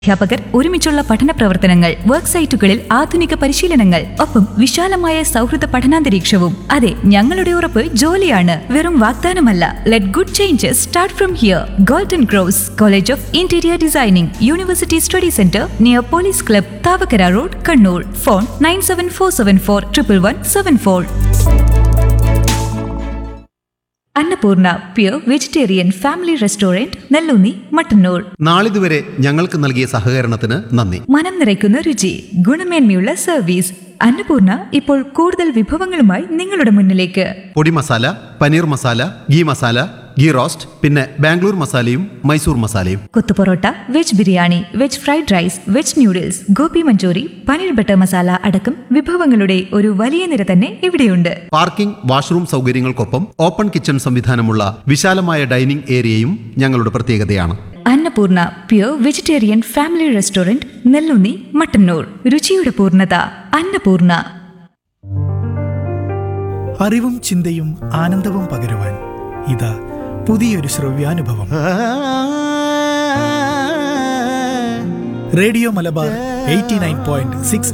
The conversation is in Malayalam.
അധ്യാപകർ ഒരുമിച്ചുള്ള പഠന പ്രവർത്തനങ്ങൾ വർക്ക് സൈറ്റുകളിൽ ആധുനിക പരിശീലനങ്ങൾ ഒപ്പം വിശാലമായ സൗഹൃദ പഠനാന്തരീക്ഷവും അതെ ഞങ്ങളുടെ ഉറപ്പ് ജോലിയാണ് വെറും വാഗ്ദാനമല്ല let good changes start from here golden cross college of interior designing university study centre near police club Thavakkara road Kannur phone nine seven four seven four triple one seven four Annapoorna pure vegetarian family restaurant Nelloonni Mattannur നാളിതുവരെ ഞങ്ങൾക്ക് നൽകിയ സഹകരണത്തിന് നന്ദി മനം നിറയ്ക്കുന്ന രുചി ഗുണമേന്മയുള്ള സർവീസ് അന്നപൂർണ ഇപ്പോൾ കൂടുതൽ വിഭവങ്ങളുമായി നിങ്ങളുടെ മുന്നിലേക്ക് podi masala paneer masala ghee masala ghee roast പിന്നെ ബാംഗ്ലൂർ മസാലയും മൈസൂർ മസാലയും kothu parotta veg biryani veg fried rice veg noodles gobi manchurian paneer butter masala അടക്കം വിഭവങ്ങളുടെ ഒരു വലിയ നിര തന്നെ ഇവിടെയുണ്ട് പാർക്കിംഗ് വാഷ്റൂം സൗകര്യങ്ങൾക്കൊപ്പം ഓപ്പൺ കിച്ചൺ സംവിധാനമുള്ള വിശാലമായ ഡൈനിംഗ് ഏരിയയും ഞങ്ങളുടെ പ്രത്യേകതയാണ് Annapoorna pure vegetarian family restaurant Nelloonni Mattannur രുചിയുടെ പൂർണ്ണത അന്നപൂർണ അറിവും ചിന്തയും ആനന്ദവും പകരുവാൻ ഇതാ പുതിയൊരു ശ്രവ്യാനുഭവം radio Malabar eighty nine point six